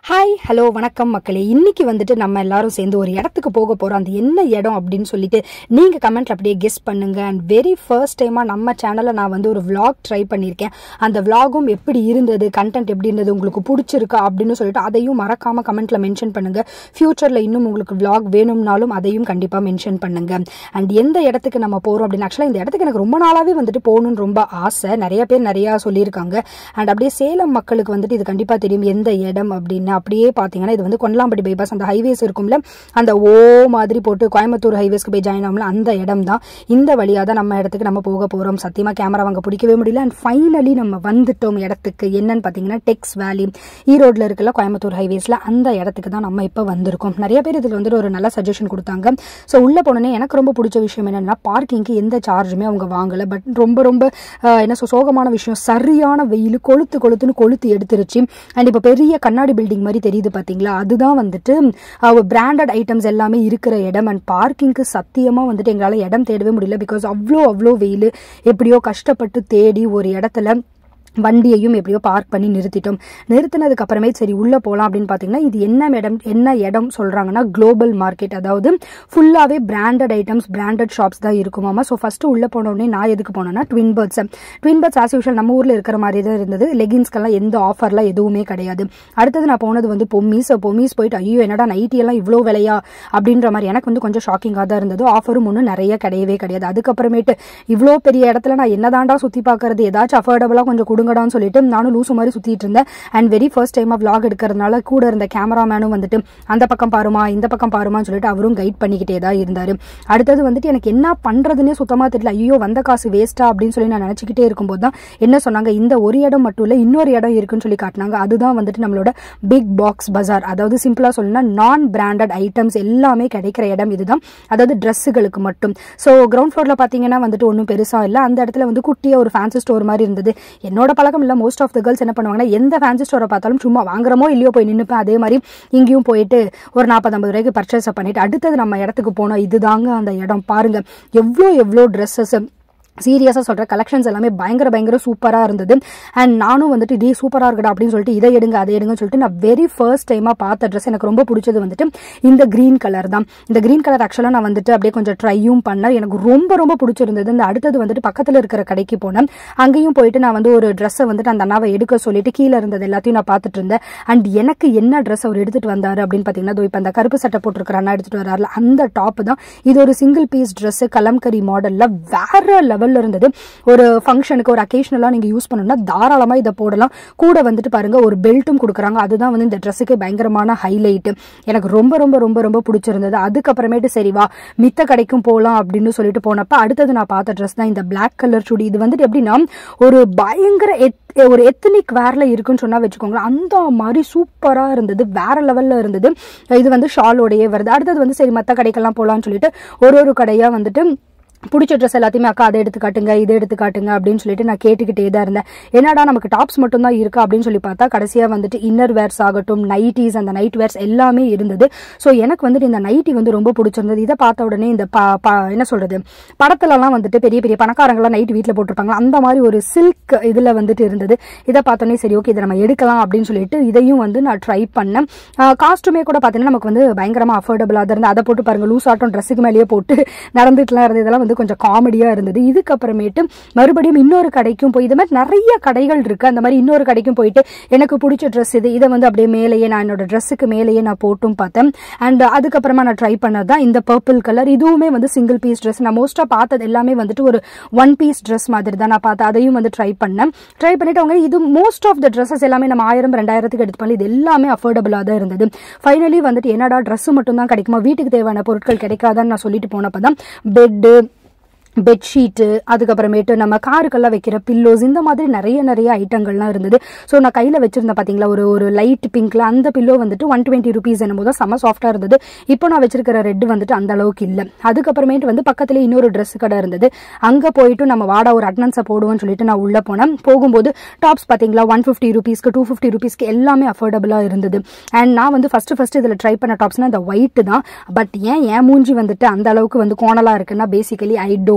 hi hello வணக்கம் மக்களே இன்னைக்கு வந்துட்டு நம்ம எல்லாரும் சேர்ந்து ஒரு இடத்துக்கு போக போறோம் அந்த என்ன இடம் அப்படின்னு சொல்லிட்டு நீங்க கமெண்ட்ல அப்படியே கெஸ் பண்ணுங்க அண்ட் வெரி ஃபர்ஸ்ட் டைமா நம்ம சேனல்ல நான் வந்து ஒரு vlog ட்ரை பண்ணியிருக்கேன் அந்த vlogகும் எப்படி இருந்தது கண்டென்ட் எப்படி இருந்தது உங்களுக்கு பிடிச்சிருக்கா அப்படின்னு சொல்லிட்டு அதையும் மறக்காம கமெண்ட்ல மென்ஷன் பண்ணுங்க ஃபியூச்சர்ல இன்னும் உங்களுக்கு vlog வேணும்னாலும் அதையும் கண்டிப்பா மென்ஷன் பண்ணுங்க அண்ட் எந்த இடத்துக்கு நம்ம போறோம் அப்படின்னு ஆக்சுவலாக இந்த இடத்துக்கு எனக்கு ரொம்ப நாளாவே வந்துட்டு போகணும்னு ரொம்ப ஆசை நிறைய பேர் நிறைய சொல்லியிருக்காங்க அண்ட் அப்படியே சேலம் மக்களுக்கு வந்துட்டு இது கண்டிப்பா தெரியும் எந்த இடம் அப்படின்னு அப்படியே பார்த்தீங்கன்னா இது வந்து கொண்டலாம்பட்டி பைபாஸ் அந்த ஹைவேஸ் இருக்கும்ல அந்த ஓ மாதிரி போட்டு கோயம்புத்தூர் ஹைவேஸ்க்கு போய் ஜாயின் ஆகும்ல அந்த இடம் தான் இந்த வழியாக தான் நம்ம இடத்துக்கு நம்ம போக போகிறோம் சத்தியமாக கேமரா வாங்க பிடிக்கவே முடியல அண்ட் ஃபைனலி நம்ம வந்துட்டோம் இடத்துக்கு என்னன்னு பார்த்தீங்கன்னா டெக்ஸ் வேலி ஈரோட்டில் இருக்கல கோயம்புத்தூர் ஹைவேஸில் அந்த இடத்துக்கு தான் நம்ம இப்போ வந்திருக்கோம் நிறைய பேர் இதில் வந்துட்டு ஒரு நல்ல சஜஷன் கொடுத்தாங்க ஸோ உள்ளே போனோன்னே எனக்கு ரொம்ப பிடிச்ச விஷயம் என்னன்னா பார்க்கிங்க்கு எந்த சார்ஜுமே அவங்க வாங்கலை பட் ரொம்ப ரொம்ப ஆஹ், என்ன சொ- சோகமான விஷயம் சரியான வெயில் கொளுத்து கொளுத்துன்னு கொளுத்து எடுத்துருச்சு அண்ட் இப்போ பெரிய கண்ணாடி பில்டிங் மாதிரி தெரியுது பார்த்தீங்களா அதுதான் வந்துட்டு பிராண்டட் ஐட்டம்ஸ் எல்லாமே இருக்கிற இடம் அண்ட் பார்க்கிங்க்கு சத்தியமாக வந்துட்டு எங்களால் இடம் தேடவே முடியல பிகாஸ் அவ்வளோ அவ்வளோ வெயில் எப்படியோ கஷ்டப்பட்டு தேடி ஒரு இடத்துல வண்டியையும் எப்படியோ பார்க் பண்ணி நிறுத்திட்டோம் நிறுத்தினதுக்கு அப்புறமே சரி உள்ளே போகலாம் அப்படின்னு பார்த்தீங்கன்னா இது என்ன இடம் என்ன இடம் சொல்கிறாங்கன்னா குளோபல் மார்க்கெட் அதாவது ஃபுல்லாகவே பிராண்டட் ஐட்டம்ஸ் பிராண்டட் ஷாப்ஸ் தான் இருக்குமாமா ஸோ ஃபஸ்ட்டு உள்ளே போனோடனே நான் எதுக்கு போனேன்னா twin birds twin birds as usual நம்ம ஊரில் இருக்கிற மாதிரி தான் இருந்தது லெகின்ஸ்க்கெல்லாம் எந்த ஆஃபர்லாம் எதுவுமே கிடையாது அடுத்தது நான் போனது வந்து பொம்மிஸ் பொம்மிஸ் போயிட்டு ஐயோ என்னடா நைட்டி எல்லாம் இவ்வளோ விலையா அப்படின்ற மாதிரி எனக்கு வந்து கொஞ்சம் ஷாக்கிங்காக தான் இருந்தது ஆஃபரும் ஒன்றும் நிறைய கிடையவே கிடையாது அதுக்கப்புறமேட்டு இவ்வளோ பெரிய இடத்துல நான் என்னதாண்டா சுற்றி பார்க்கறது ஏதாச்சும் அஃபோர்டபுளாக கொஞ்சம் கொடுங்கடான்னு சொல்லிட்டு நானும் லூசு மாதிரி சுற்றிட்டு இருந்தேன் அண்ட் வெரி ஃபர்ஸ்ட் டைமாக vlog எடுக்கிறதுனால கூட இருந்த கேமராமேனும் வந்துட்டு அந்த பக்கம் பாருமா இந்த பக்கம் பாருமான்னு சொல்லிட்டு அவரும் கைட் பண்ணிக்கிட்டே தான் இருந்தார் அடுத்தது வந்துட்டு எனக்கு என்ன பண்ணுறதுனே சுத்தமாக தெரியல ஐயோ வந்த காசு வேஸ்ட்டா அப்படின்னு சொல்லி நான் நினச்சிக்கிட்டே இருக்கும்போது தான் என்ன சொன்னாங்க இந்த ஒரு இடம் மட்டும் இல்லை இன்னொரு இடம் இருக்குன்னு சொல்லி காட்டினாங்க அதுதான் வந்துட்டு நம்மளோட பிக் பாக்ஸ் பஜார் அதாவது சிம்பிளாக சொல்லணும்னா நான் பிராண்டட் ஐட்டம்ஸ் எல்லாமே கிடைக்கிற இடம் இதுதான் அதாவது ட்ரெஸ்ஸுகளுக்கு மட்டும் ஸோ கிரவுண்ட் ஃப்ளோரில் பார்த்தீங்கன்னா வந்துட்டு ஒன்றும் பெருசாக இல்லை அந்த இடத்துல வந்து குட்டியாக ஒரு ஃபேன்சி ஸ்டோர் மாதிரி இருந்தது என்னோட பழக்கம் இல்லை மோஸ்ட் ஆஃப் த கேர்ள்ஸ் என்ன பண்ணுவாங்கன்னா எந்த ஃபேன்சி ஸ்டோரை பார்த்தாலும் சும்மா வாங்குறமோ இல்லையோ போய் நின்றுப்பேன் அதே மாதிரி இங்கேயும் போயிட்டு ஒரு நாற்பது ஐம்பது ரூபாய்க்கு பர்ச்சேஸ் பண்ணிட்டு அடுத்தது நம்ம இடத்துக்கு போனோம் இதுதாங்க அந்த இடம் பாருங்க எவ்வளோ எவ்வளோ ட்ரெஸ்ஸஸ் சீரியஸாக சொல்கிற கலெக்ஷன்ஸ் எல்லாமே பயங்கர பயங்கர சூப்பராக இருந்தது அண்ட் நானும் வந்துட்டு இதே சூப்பராக இருக்கடா அப்படின்னு சொல்லிட்டு இதை எடுங்க அதை எடுங்கன்னு சொல்லிட்டு நான் வெரி ஃபர்ஸ்ட் டைமாக பார்த்த ட்ரெஸ் எனக்கு ரொம்ப பிடிச்சது வந்துட்டு இந்த க்ரீன் கலர் தான் இந்த க்ரீன் கலர் ஆக்சுவலாக நான் வந்துட்டு அப்படியே கொஞ்சம் ட்ரையும் பண்ணேன் எனக்கு ரொம்ப ரொம்ப பிடிச்சிருந்தது இந்த அடுத்தது வந்துட்டு பக்கத்தில் இருக்கிற கடைக்கு போனேன் அங்கேயும் போயிட்டு நான் வந்து ஒரு ட்ரெஸ்ஸை வந்துட்டு அந்த அண்ணாவை எடுக்க சொல்லிட்டு கீழே இருந்தது எல்லாத்தையும் நான் பார்த்துட்டு இருந்தேன் அண்ட் எனக்கு என்ன ட்ரெஸ் அவர் எடுத்துட்டு வந்தாரு அப்படின்னு பார்த்தீங்கன்னா இதோ இப்போ அந்த கருப்பு சட்டை போட்டிருக்கிற அண்ணா எடுத்துட்டு வராருல அந்த டாப் தான் இது ஒரு சிங்கிள் பீஸ் ட்ரெஸ் கலம்கரி மாடல்ல வேற லெவல்ல இருந்தது ஒரு ஃபங்க்ஷனுக்கு ஒரு அக்கேஷனலாக நீங்கள் யூஸ் பண்ணணும்னா தாராளமாக இதை போடலாம் கூட வந்துட்டு பாருங்க ஒரு பெல்ட்டும் கொடுக்குறாங்க அதுதான் வந்து இந்த ட்ரெஸ்ஸுக்கு பயங்கரமான ஹைலைட் எனக்கு ரொம்ப ரொம்ப ரொம்ப ரொம்ப பிடிச்சிருந்தது அதுக்கப்புறமேட்டு சரி வா மித்த கடைக்கும் போகலாம் அப்படின்னு சொல்லிட்டு போனப்ப அடுத்தது நான் பார்த்த ட்ரெஸ் தான் இந்த Black கலர் சுடி இது வந்துட்டு எப்படின்னா ஒரு பயங்கர எத் ஒரு எத்தனிக் வேர்ல இருக்குன்னு சொன்னா வச்சுக்கோங்களேன் அந்த மாதிரி சூப்பரா இருந்தது வேற லெவல்ல இருந்தது இது வந்து ஷாலோடையே வருது அடுத்தது வந்து சரி மற்ற கடைக்கெல்லாம் போகலான்னு சொல்லிட்டு ஒரு ஒரு கடையா வந்துட்டு பிடிச்ச ட்ரெஸ் எல்லாத்தையுமே அக்கா அதை எடுத்து காட்டுங்க இதை எடுத்து காட்டுங்க அப்படின்னு சொல்லிட்டு நான் கேட்டுக்கிட்டே தான் இருந்தேன் என்னடா நமக்கு டாப்ஸ் மட்டும் தான் இருக்கா அப்படின்னு சொல்லி பார்த்தா கடைசியாக வந்துட்டு இன்னர் வேர்ஸ் ஆகட்டும் நைட்டிஸ் அந்த நைட் வேர்ஸ் எல்லாமே இருந்தது ஸோ எனக்கு வந்துட்டு இந்த நைட்டி வந்து ரொம்ப பிடிச்சிருந்தது இதை பார்த்த உடனே இந்த ப ப- என்ன சொல்றது படத்துலலாம் வந்துட்டு பெரிய பெரிய பணக்காரங்களாம் நைட் வீட்டில் போட்டிருப்பாங்க அந்த மாதிரி ஒரு சில்க் இதில் வந்துட்டு இருந்தது இதை பார்த்தோன்னே சரி ஓகே இதை நம்ம எடுக்கலாம் அப்படின்னு சொல்லிட்டு இதையும் வந்து நான் ட்ரை பண்ணேன் காஸ்ட்டுமே கூட பார்த்தீங்கன்னா நமக்கு வந்து பயங்கரமாக அஃபோர்டபுளாக தான் இருந்தது அதை போட்டு பாருங்க லூஸ் ஆட்டம் ட்ரெஸ்ஸுக்கு மேலேயே போட்டு நடந்துட்டுலாம் இருந்தது இதெல்லாம் வந்து கொஞ்சம் காமெடியாக இருந்தது இதுக்கப்புறமேட்டு மறுபடியும் இன்னொரு கடைக்கும் போய் இது மாதிரி நிறைய கடைகள் இருக்கு அந்த மாதிரி இன்னொரு கடைக்கும் போயிட்டு எனக்கு பிடிச்ச ட்ரெஸ் இது இதை வந்து அப்படியே மேலேயே நான் என்னோட ட்ரெஸ்ஸுக்கு மேலேயே நான் போட்டும் பார்த்தேன் அண்ட் அதுக்கப்புறமா நான் ட்ரை பண்ணது தான் இந்த பர்பிள் கலர் இதுவுமே வந்து சிங்கிள் பீஸ் ட்ரெஸ் நான் மோஸ்ட்டாக பார்த்தது எல்லாமே வந்துட்டு ஒரு ஒன் பீஸ் ட்ரெஸ் மாதிரி தான் நான் பார்த்தேன் அதையும் வந்து ட்ரை பண்ணேன் ட்ரை பண்ணிட்டு அவங்க இது மோஸ்ட் ஆஃப் த ட்ரெஸ்ஸஸ் எல்லாமே நம்ம ஆயிரம் ரெண்டாயிரத்துக்கு எடுத்து பண்ணி இது எல்லாமே அஃபோர்டபுளாக தான் இருந்தது ஃபைனலி வந்துட்டு என்னடா ட்ரெஸ் மட்டும் தான் கிடைக்குமா வீட்டுக்கு தேவையான பொருட்கள் கிடைக்காதான்னு நான் சொல்லிட்டு போனப்போ தான் பெட்டு பெட்ஷீட்டு அதுக்கப்புறமேட்டு நம்ம காருக்கெல்லாம் வைக்கிற பில்லோஸ் இந்த மாதிரி நிறைய நிறைய ஐட்டங்கள்லாம் இருந்தது ஸோ நான் கையில் வச்சிருந்தேன் பார்த்தீங்களா ஒரு ஒரு லைட் பிங்க்ல அந்த பில்லோ வந்துட்டு ஒன் டுவெண்ட்டி ருபீஸ் என்னும் போது செம்ம சாஃப்டாக இருந்தது இப்போ நான் வச்சிருக்கிற ரெட் வந்துட்டு அந்த அளவுக்கு இல்லை அதுக்கப்புறமேட்டு வந்து பக்கத்துல இன்னொரு ட்ரெஸ் கடை இருந்தது அங்கே போயிட்டு நம்ம வாடா ஒரு அட்னன்ஸை போடுவோம்னு சொல்லிட்டு நான் உள்ளே போனேன் போகும்போது டாப்ஸ் பார்த்தீங்களா ஒன் ஃபிஃப்டி ருபீஸ்க்கு டூ ஃபிஃப்டி ருபீஸ்க்கு எல்லாமே அஃபோர்டபுளாக இருந்தது அண்ட் நான் வந்து ஃபர்ஸ்ட் ஃபர்ஸ்ட் இதில் ட்ரை பண்ண டாப்ஸ்னா இந்த ஒயிட் தான் பட் ஏன் என் மூஞ்சி வந்துட்டு அந்த அளவுக்கு வந்து கோணலாக இருக்குன்னா basically I don't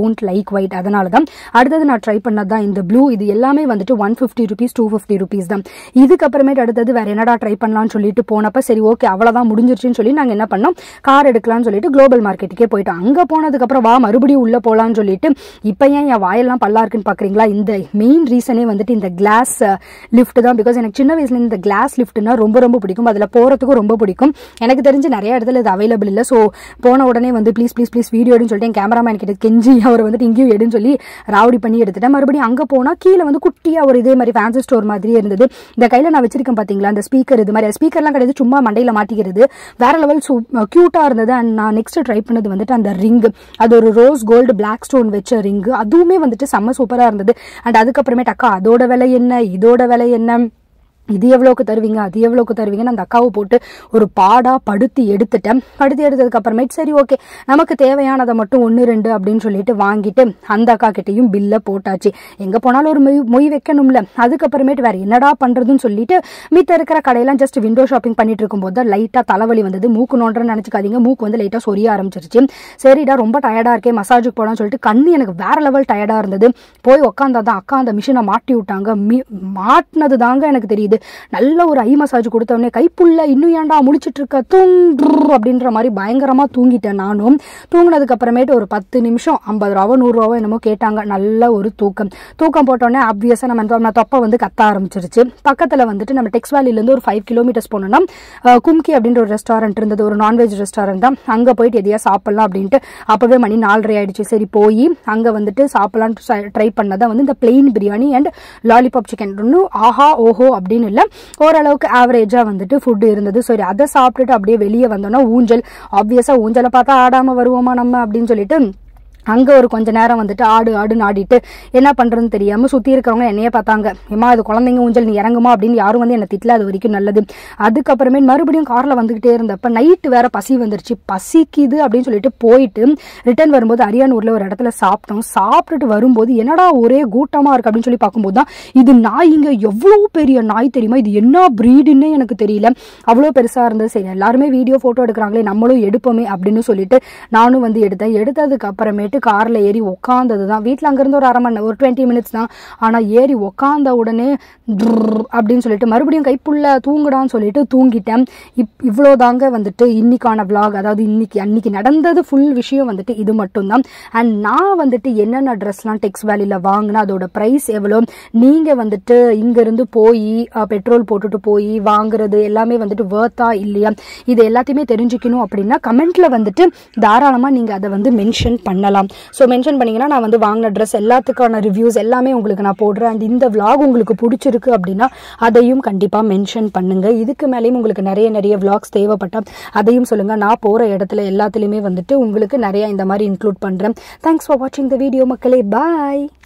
don't like white அதனால தான் அடுத்தது நான் ட்ரை பண்ணது தான் இந்த ப்ளூ இது எல்லாமே வந்துட்டு one fifty rupees two fifty rupees தான் இதுக்கப்புறமேட்டு அடுத்தது வேற என்னடா ட்ரை பண்ணலாம்னு சொல்லிட்டு போனப்ப சரி ஓகே அவ்வளோதான் முடிஞ்சிருச்சுன்னு சொல்லி நாங்கள் என்ன பண்ணோம் கார் எடுக்கலாம்னு சொல்லிட்டு குளோபல் மார்க்கெட்டுக்கே போயிட்டோம் அங்கே போனதுக்கப்புறம் வா மறுபடியும் உள்ளே போகலான்னு சொல்லிட்டு இப்போ ஏன் என் வாயெல்லாம் பல்லா இருக்குன்னு பார்க்குறீங்களா இந்த மெயின் ரீசனே வந்துட்டு இந்த கிளாஸ் லிஃப்ட் தான் பிகாஸ் எனக்கு சின்ன வயசுல இந்த கிளாஸ் லிஃப்ட்னா ரொம்ப ரொம்ப பிடிக்கும் அதில் போகிறதுக்கும் ரொம்ப பிடிக்கும் எனக்கு தெரிஞ்சு நிறைய இடத்துல இது அவைலபிள் இல்லை ஸோ போன உடனே வந்து ப்ளீஸ் ப்ளீஸ் ப்ளீஸ் வீடியோ எடுன்னு சொல்லிட்டு என் கேமராமேன் கிட்ட கெஞ்சி அவர் வந்துட்டு இங்கேயும் எடுன்னு சொல்லி ராவடி பண்ணி எடுத்துட்டேன் மறுபடியும் அங்கே போனால் கீழே வந்து குட்டியாக ஒரு இதே மாதிரி ஃபேன்சி ஸ்டோர் மாதிரியே இருந்தது இந்த கையில் நான் வச்சிருக்கேன் பார்த்தீங்களா அந்த ஸ்பீக்கர் இது மாதிரி ஸ்பீக்கர்லாம் கிடையாது சும்மா மண்டையில் மாட்டிக்கிறது வேற லெவல் சூ க்யூட்டாக இருந்தது அண்ட் நான் நெக்ஸ்ட் ட்ரை பண்ணது வந்துட்டு அந்த ரிங் அது ஒரு ரோஸ் கோல்டு பிளாக் ஸ்டோன் வச்ச ரிங்கு அதுவுமே வந்துட்டு செம்ம சூப்பராக இருந்தது அண்ட் அதுக்கப்புறமேட்டு அக்கா அதோட விலை என்ன இதோட விலை என்ன இது எவ்வளோக்கு தருவீங்க அது எவ்வளோக்கு தருவீங்கன்னு அந்த அக்காவை போட்டு ஒரு பாடாக படுத்தி எடுத்துட்டேன் படுத்தி எடுத்ததுக்கு அப்புறமேட்டு சரி ஓகே நமக்கு தேவையானதை மட்டும் ஒன்று ரெண்டு அப்படின்னு சொல்லிட்டு வாங்கிட்டு அந்த அக்கா கிட்டேயும் பில்லை போட்டாச்சு எங்கே போனாலும் ஒரு மொய் மொய் வைக்கணும்ல அதுக்கப்புறமேட்டு வேற என்னடா பண்ணுறதுன்னு சொல்லிட்டு மித்த இருக்கிற கடையெல்லாம் ஜஸ்ட் விண்டோ ஷாப்பிங் பண்ணிட்டு இருக்கும்போது தான் லைட்டாக தலைவலி வந்தது மூக்கு நோன்றன்னு நினச்சிக்காதீங்க மூக்கு வந்து லைட்டாக சொரிய ஆரம்பிச்சிருச்சு சரிடா ரொம்ப டயர்டாக இருக்கே மசாஜுக்கு போகலாம்னு சொல்லிட்டு கண்ணு எனக்கு வேற லெவல் டயர்டாக இருந்தது போய் உட்காந்தா தான் அக்கா அந்த மிஷினை மாட்டி விட்டாங்க மீ மாட்டினது தாங்க எனக்கு தெரியுது நல்ல ஒரு ஐ மசாஜ் கொடுத்தவொடனே கைப்புள்ள இன்னும் ஏன்டா முழிச்சிட்டு இருக்க தூங்கு அப்படின்ற மாதிரி பயங்கரமா தூங்கிட்டேன் நானும் தூங்கினதுக்கு அப்புறமேட்டு ஒரு பத்து நிமிஷம் ஐம்பது ரூபாவோ நூறு ரூபாவோ என்னமோ கேட்டாங்க நல்ல ஒரு தூக்கம் தூக்கம் போட்டோடனே ஆப்வியஸாக நம்ம தொ- நம்ம தொப்பை வந்து கத்த ஆரம்பிச்சிருச்சு பக்கத்தில் வந்துட்டு நம்ம டெக்ஸ் வேலிலேருந்து ஒரு ஃபைவ் கிலோமீட்டர்ஸ் போனோம்னா அஹ், கும்கி அப்படின்ற ஒரு ரெஸ்டாரண்ட் இருந்தது ஒரு நான்வெஜ் ரெஸ்டாரண்ட் தான் அங்கே போயிட்டு எதையா சாப்பிடலாம் அப்படின்ட்டு அப்போவே மணி நாலரை ஆயிடுச்சு சரி போய் அங்கே வந்துட்டு சாப்பிடலான்னு ட்ரை பண்ணதான் வந்து இந்த plain biryani and lollipop chicken ஒன்றும் ஆஹா ஓஹோ அப்படின்னு இல்லை ஓரளவுக்கு ஆவரேஜாக வந்துட்டு ஃபுட்டு இருந்தது சரி அதை சாப்பிட்டுட்டு அப்படியே வெளியே வந்தோம்னா ஊஞ்சல் ஆப்வியஸாக ஊஞ்சலை பார்த்தா ஆடாமல் வருவோமா நம்ம அப்படின்னு சொல்லிட்டு அங்கே ஒரு கொஞ்ச நேரம் வந்துட்டு ஆடு ஆடுன்னு ஆடிட்டு என்ன பண்ணுறதுன்னு தெரியாமல் சுற்றி இருக்கிறவங்க என்னையே பார்த்தாங்க ஏமா இது குழந்தைங்க ஊஞ்சல் நீ இறங்குமா அப்படின்னு யாரும் வந்து என்னை திட்டல அது வரைக்கும் நல்லது அதுக்கப்புறமே மறுபடியும் காரில் வந்துக்கிட்டே இருந்தப்ப நைட்டு வேற பசி வந்துருச்சு பசிக்குது அப்படின்னு சொல்லிட்டு போயிட்டு ரிட்டர்ன் வரும்போது அரியானூரில் ஒரு இடத்துல சாப்பிட்டோம் சாப்பிட்டுட்டு வரும்போது என்னடா ஒரே கூட்டமாக இருக்கு அப்படின்னு சொல்லி பார்க்கும்போது தான் இது நாய்ங்க எவ்வளோ பெரிய நாய் தெரியுமா இது என்ன ப்ரீடுன்னே எனக்கு தெரியல அவ்வளோ பெருசாக இருந்தது சரி எல்லாருமே வீடியோ ஃபோட்டோ எடுக்கிறாங்களே நம்மளும் எடுப்போமே அப்படின்னு சொல்லிட்டு நானும் வந்து எடுத்தேன் எடுத்ததுக்கு அப்புறமேட்டு காரில் ஏறி உக்காந்தது தான் வீட்டில் அங்கேருந்து ஒரு அரை மணி நேரம் ஒரு டுவெண்ட்டி மினிட்ஸ் தான் ஆனால் ஏறி உக்காந்த உடனே டுர் அப்படின்னு சொல்லிட்டு மறுபடியும் கைப்புள்ள தூங்குடான்னு சொல்லிட்டு தூங்கிட்டேன் இப் இவ்வளோ தாங்க வந்துட்டு இன்னைக்கான vlog அதாவது இன்னைக்கு அன்னைக்கு நடந்தது ஃபுல் விஷயம் வந்துட்டு இது மட்டும்தான் அண்ட் நான் வந்துட்டு என்னென்ன ட்ரெஸ்லாம் டெக்ஸ் வேலியில் வாங்கினா அதோட ப்ரைஸ் எவ்வளோ நீங்கள் வந்துட்டு இங்கேருந்து போய் பெட்ரோல் போட்டுட்டு போய் வாங்குறது எல்லாமே வந்துட்டு வேர்த்தா இல்லையா இது எல்லாத்தையுமே தெரிஞ்சுக்கணும் அப்படின்னா கமெண்ட்ல வந்துட்டு தாராளமாக நீங்கள் அதை வந்து மென்ஷன் பண்ணலாம் ஸோ மென்ஷன் பண்ணீங்கன்னா நான் வந்து வாங்கின ட்ரெஸ் எல்லாத்துக்கான ரிவ்யூஸ் எல்லாமே உங்களுக்கு நான் போடுறேன் அண்ட் இந்த vlog உங்களுக்கு பிடிச்சிருக்கு அப்படின்னா அதையும் கண்டிப்பாக மென்ஷன் பண்ணுங்க இதுக்கு மேலேயும் உங்களுக்கு நிறைய நிறைய vlogs தேவைப்பட்டால் அதையும் சொல்லுங்கள் நான் போகிற இடத்துல எல்லாத்துலேயுமே வந்துட்டு உங்களுக்கு நிறைய இந்த மாதிரி இன்க்ளூட் பண்ணுறேன் தேங்க்ஸ் ஃபார் வாட்சிங் த வீடியோ மக்களே பாய்